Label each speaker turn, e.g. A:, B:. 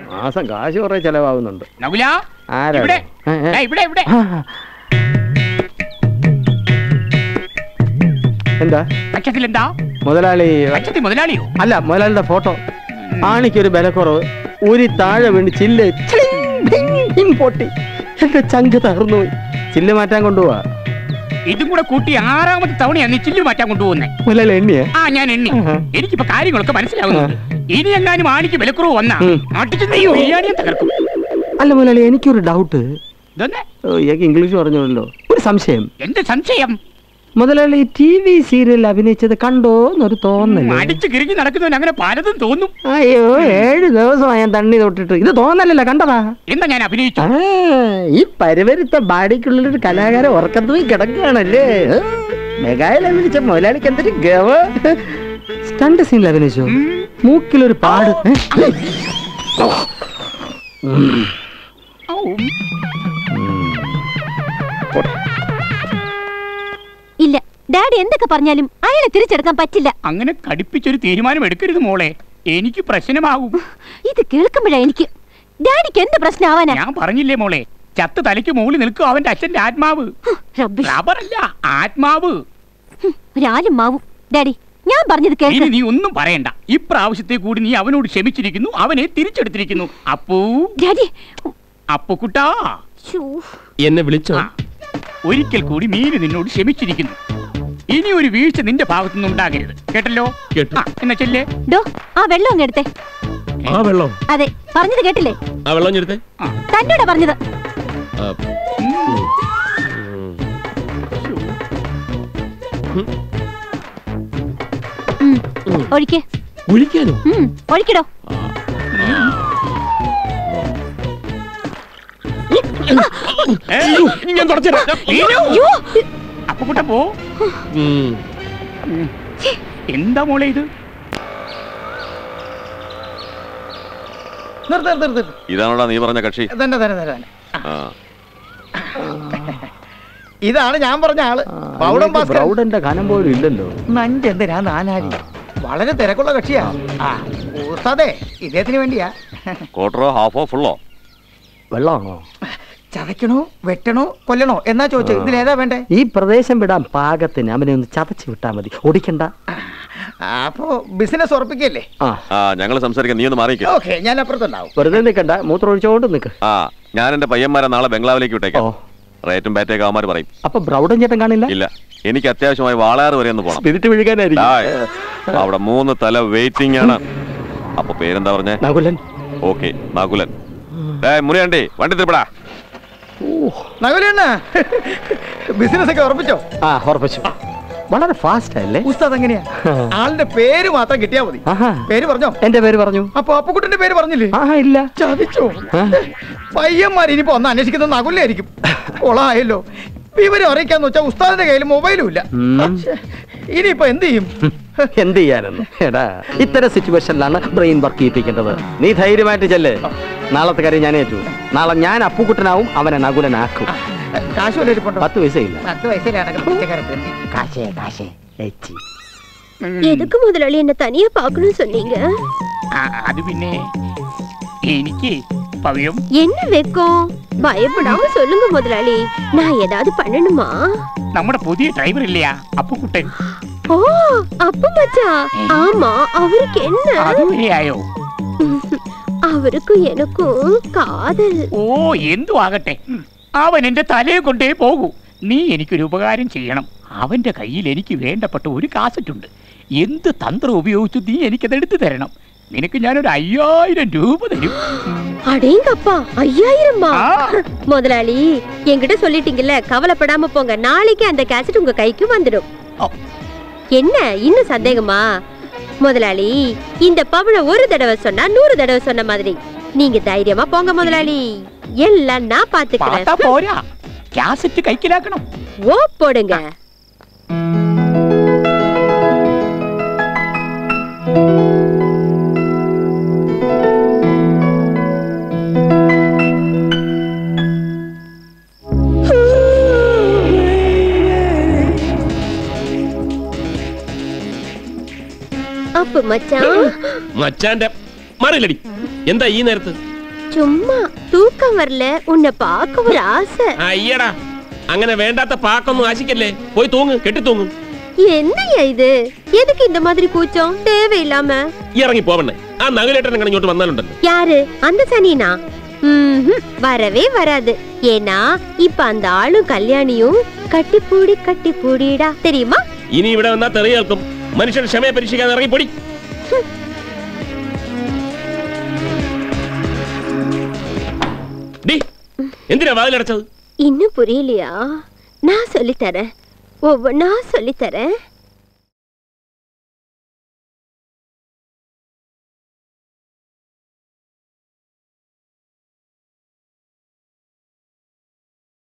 A: മാസം കാശ് കുറെ ചെലവാകുന്നുണ്ട്
B: നകുല
A: ആരാ
B: ഇവിടെ
A: ഏ, ഏ.
B: ദാ ഇവിടെ ഇവിടെ
A: ആ. എന്താ
B: പക്ഷത്തിൽ എന്താ
A: മുതലാളി
B: പക്ഷത്തിൽ മുതലാളിയോ
A: അല്ല മുതലാളിയുടെ ഫോട്ടോ ആണിക്കൊരു ബലക്കുറവ് ഊരി താഴെ വീണ് ചില്ല് ചിളിങ് ഭിങ് ഭിങ് പൊട്ടി എന്റെ ചങ്ക് തകർന്നു പോയി ചില്ല് മാറ്റാൻ കൊണ്ടുപോവാ
B: ഇതും കൂടെ കൂട്ടി ആറാമത്തെ തവണയാണ് നീ ചില്ല് മാറ്റാൻ കൊണ്ടുപോകുന്നേ
A: മുതലാളി എണ്ണിയെ
B: ആ ഞാൻ എണ്ണി
A: ആഹാ.
B: എനിക്കിപ്പോ കാര്യങ്ങളൊക്കെ മനസ്സിലാവുന്നു ഇനി എങ്ങാനും ആണിക്ക് വിലക്കുറവ് വന്നാ
A: ഉം.
B: നാട്ടിൽ നീ ബിരിയാണിയെ തകർക്കും
A: അല്ല മുതലാളി എനിക്കൊരു ഡൗട്ട്
B: ഇതെന്നെ
A: ഓ, ഇയാൾക്ക് ഇംഗ്ലീഷ് പറഞ്ഞല്ലോ ഒരു സംശയം
B: എന്ത് സംശയം
A: മുതലാളി ടി വി സീരിയലിൽ അഭിനയിച്ചത് കണ്ടോ എന്നൊരു തോന്നല്
B: അടിച്ചു കിറുകി നടക്കുന്നവൻ അങ്ങനെ പലതും തോന്നും
A: അയ്യോ ഏഴ് ദിവസമായി ഞാൻ തണ്ണി തൊട്ടിട്ട് ഇത് തോന്നലല്ല കണ്ടതാ
B: എന്നാ ഞാൻ അഭിനയിച്ചു
A: ആ, ഈ പരിവരുത്ത ബാഡിക്കുള്ളിലൊരു കലാകാരൻ ഉറക്കത്ത് പോയി കിടക്കുകയാണല്ലേ ഏ? മെഗായിൽ അഭിനയിച്ച മുതലാളിക്ക് എന്തൊരു ഗവ സ്റ്റണ്ട് സീനിൽ അഭിനയിച്ചു
B: ഉം.
A: മൂക്കിലൊരു പാട് ഏ?
B: ഔ.
C: ഇല്ല ഡാഡി എന്തൊക്കെ പറഞ്ഞാലും അയാളെ തിരിച്ചെടുക്കാൻ പറ്റില്ല
B: അങ്ങനെ കടുപ്പിച്ചൊരു തീരുമാനം എടുക്കരുത് മോളെ എനിക്ക് പ്രശ്നമാകും
C: ഇത് കേൾക്കുമ്പോഴാ എനിക്ക് ഡാഡിക്ക് എന്ത് പ്രശ്നമാവാനാ
B: ഞാൻ പറഞ്ഞില്ലേ മോളെ ചത്ത് തലയ്ക്ക് മുകളിൽ നിൽക്കും അവന്റെ അച്ഛന്റെ ആത്മാവ്
C: റബ്ബിഷ്.
B: റബ്ബറല്ല ആത്മാവ്
C: ഹും, ഒരാലും മാവും ഡാഡി ഞാൻ പറഞ്ഞത്
B: ഇനി
C: കേൾക്ക്
B: നീ ഒന്നും പറയണ്ട ഇപ്രാവശ്യത്തെ കൂടി നീ അവനോട് ക്ഷമിച്ചിരിക്കുന്നു അവനെ തിരിച്ചെടുത്തിരിക്കുന്നു അപ്പൂ
C: ഡാഡി
B: അപ്പുക്കുട്ടാ
C: ശ്ശോ.
D: എന്നെ വിളിച്ചോ
B: ആ, ഒരിക്കൽ കൂടി മീന് നിന്നോട് ക്ഷമിച്ചിരിക്കുന്നു ഇനി ഒരു വീഴ്ച നിന്റെ ഭാഗത്തുനിന്ന് ഉണ്ടാകരുത് കേട്ടല്ലോ
D: കേട്ടു.
B: ആ, എന്നാ ചെല്ലേ
C: ഡോ ആ വെള്ളം അങ്ങ് എടുത്തേ
D: ആ വെള്ളം
C: അതെ പറഞ്ഞത് കേട്ടില്ലേ
D: ആ വെള്ളം ഞെടുത്തേ
C: തന്നോടാ പറഞ്ഞത്
D: ആ, ഉം.
C: ഉം, ഒഴിക്ക്
D: ഒഴിക്കാനോ
C: ഉം, ഒഴിക്കടോ
D: ഞാൻ തുടച്ചുതരാം.
C: അയ്യോ
B: അപ്പുക്കുട്ട പോ
D: ഉം.
B: എന്താ മോളെ ഇത്
E: നിർത്ത് നിർത്ത് നിർത്ത്
F: ഇതാണോടാ നീ പറഞ്ഞ കക്ഷി
E: തന്നെ തന്നെ തന്നെ തന്നെ.
F: ആ
E: ഇതാണ് ഞാൻ പറഞ്ഞ ആള് പൗഡം ഭാസ്കരൻ
A: ബ്രൗഡന്റെ കനം പോലും ഇല്ലല്ലോ
E: നഞ്ച് എന്തിനാ നാനാരി വളരെ തിരക്കുള്ള കക്ഷിയാ ആ ഉസ്താദേ ഇദ്ദേഹത്തിന് വേണ്ടിയാ
F: ക്വാർട്ടറോ ഹാഫോ ഫുള്ളോ
A: വെള്ളമാണോ
E: ചതയ്ക്കണോ വെട്ടണോ കൊല്ലണോ എന്നാ ചോദിച്ചത് ഇതിലേതാ വേണ്ടേ
A: ഈ പ്രദേശം വിടാൻ പാകത്തിന് അവനെ ഒന്ന് ചതച്ച് വിട്ടാ മതി ഓടിക്കണ്ട
E: ആ, അപ്പോ ബിസിനസ് ഉറപ്പിക്കല്ലേ
A: ആ
F: ആ ഞങ്ങൾ സംസാരിക്കാം നീ ഒന്ന് മാറിക്കോ
E: ഓക്കെ ഞാൻ അപ്പുറത്തുണ്ടാവും
A: വെറുതെ നിൽക്കണ്ട മൂത്രം ഒഴിച്ചോണ്ട് നിൽക്ക്
F: ആ ഞാൻ എന്റെ പയ്യന്മാരെ നാളെ ബംഗ്ലാവിലേക്ക്
A: ഓ
F: വിട്ടേക്കാം റേറ്റും പാറ്റയൊക്കെ അവന്മാർ പറയും
A: അപ്പൊ ബ്രൗഡൻ ചേട്ടൻ കാണില്ല
F: ഇല്ല എനിക്ക് അത്യാവശ്യമായി വാളയാറ് വരെ ഒന്ന് പോണം
A: സ്പിരിറ്റ് വിഴുകാനായിരിക്കും
F: ഡായ്, അവിടെ മൂന്ന് തല വെയിറ്റിംഗ് ആണ് അപ്പൊ പേരെന്താ പറഞ്ഞേ
A: നകുലൻ
F: ഓക്കെ നകുലൻ ഡേ മുറിയാണ്ടി വണ്ടി തിരിപ്പടാ
E: നകുലണ്ണ ബിസിനസ് ഒക്കെ ഉറപ്പിച്ചോ
A: ആ ഉറപ്പിച്ചു വളരെ ഫാസ്റ്റ് അല്ലേ
E: ഉസ്താദ് എങ്ങനെയാ ആളിന്റെ പേര് മാത്രം കിട്ടിയാ മതി
A: ആഹാ
E: പേര് പറഞ്ഞോ
A: എന്റെ പേര് പറഞ്ഞു
E: അപ്പൊ അപ്പുക്കുട്ടന്റെ പേര് പറഞ്ഞില്ലേ
A: ആഹാ ഇല്ല
E: ചതിച്ചോ
A: ആ.
E: പയ്യന്മാർ ഇനിയിപ്പോ ഒന്ന് അന്വേഷിക്കുന്നത് നകുലായിരിക്കും കൊളായല്ലോ വിവരം അറിയിക്കാന്ന് വെച്ചാൽ ഉസ്താദിന്റെ കയ്യിൽ മൊബൈലും ഇല്ല
A: ഉം.
E: ശ്ശെ, ഇനിയിപ്പോ എന്ത് ചെയ്യും
A: എന്ത് ചെയ്യാനെന്ന് എടാ ഇത്തരം സിറ്റുവേഷനിലാണ് ബ്രെയിൻ വർക്ക് ചെയ്യിപ്പിക്കേണ്ടത് നീ ധൈര്യമായിട്ട് ചെല്ല് നാളത്തെ കാര്യം ഞാൻ ഏറ്റു നാളെ ഞാൻ അപ്പുക്കുട്ടനാവും അവനെ നകുലനാക്കും
E: കാശ് വല്ല ഇരിപ്പുണ്ടോ
A: പത്ത് പൈസയില്ല
E: പത്ത് വയസ്സിലാണെങ്കിൽ പിച്ചക്കാരൻ തെണ്ടി.
A: കാശേ കാശേ ഏച്ചി
C: எதுக்கு முதலாளி என்ன தனியா பார்க்கணும்னு சொன்னீங்க
B: ആ, അത് പിന്നെ എനിക്ക് പവ്യം
C: என்ன வெக்கம் பயப்படாம சொல்லுங்க முதலாளி நான் ஏதாவது பண்ணணுமா
B: നമ്മുടെ പുതിയ ഡ്രൈവർ ഇല്ലയാ അപ്പുക്കുട്ടൻ
C: ஓ அப்ப மச்சான் ஆமா அவருக்கு என்ன
B: അതുവരെയായോ
C: அவருக்கும் எனக்கும் காதல்
B: ഓ എന്തു ആകട്ടെ ഉം. അവൻ എന്റെ തലയെ കൊണ്ടേ പോകൂ നീ എനിക്കൊരു ഉപകാരം ചെയ്യണം അവന്റെ കയ്യിൽ എനിക്ക് വേണ്ടപ്പെട്ട ഒരു കാസറ്റ് ഉണ്ട് എന്ത് തന്ത്രം ഉപയോഗിച്ചു നീ എനിക്കത് എടുത്തു തരണം നിനക്ക് ഞാനൊരു അയ്യായിരം രൂപ തരും
C: அடேங்கப்பா ஐயாயிரமா
B: ஆ.
C: முதலாளி என்கிட்ட சொல்லிட்டீங்கல்ல கவலைப்படாம போங்க நாளைக்கு அந்த கேசட் உங்க கைக்கு வந்துடும்
B: ஓ.
C: என்ன இன்னும் சந்தேகமா முதலாளி இந்த பவனை ஒரு தடவை சொன்னா நூறு தடவை சொன்ன மாதிரி நீங்க தைரியமா போங்க முதலாளி எல்லாம் நான்
B: പാത്താ
C: பாத்துக்கிறேன்
B: പോരാ കാസറ്റ് കൈക്കലാക്കണം
C: ஓ போடுங்க അപ്പൊ മച്ചാൻ
D: മച്ചാന്റെ മാറിയില്ലടി എന്താ ഈ നേരത്ത്
C: சும்மா தூக்கம் வரல உன்னை பார்க்க ஒரு ஆசை
D: അയ്യടാ അങ്ങനെ വേണ്ടാത്ത പാക്കൊന്നും ആശിക്കല്ലേ പോയി തൂങ്ങ് കെട്ടി തൂങ്ങ്
C: என்னய்யா இது எதுக்கு இந்த மாதிரி கூச்சம் தேவையில்லாம
D: ഇറങ്ങി പോവണ്ണേ ആ നഗലേട്ടൻ അങ്ങനെ ഇങ്ങോട്ട് വന്നാലുണ്ടല്ലോ
C: யாரு அந்த சனினா ம்ஹும், வரவே வராது ஏன்னா இப்ப அந்த ஆளும் கல்யாணியும் கட்டிப்பூடி கட்டிப்பூடிடா தெரியுமா
D: ഇനി ഇവിടെ വന്നാ തെറി കേൾക്കും മനുഷ്യൻ ക്ഷമയെ പരീക്ഷിക്കാൻ ഇറങ്ങി പൊടി ഡി എന്തിനാ വാതിലടച്ചത്
C: இன்னும் புரியலையா நான் சொல்லித்தரேன் ஒவ்வொன்னா சொல்லித்தரேன்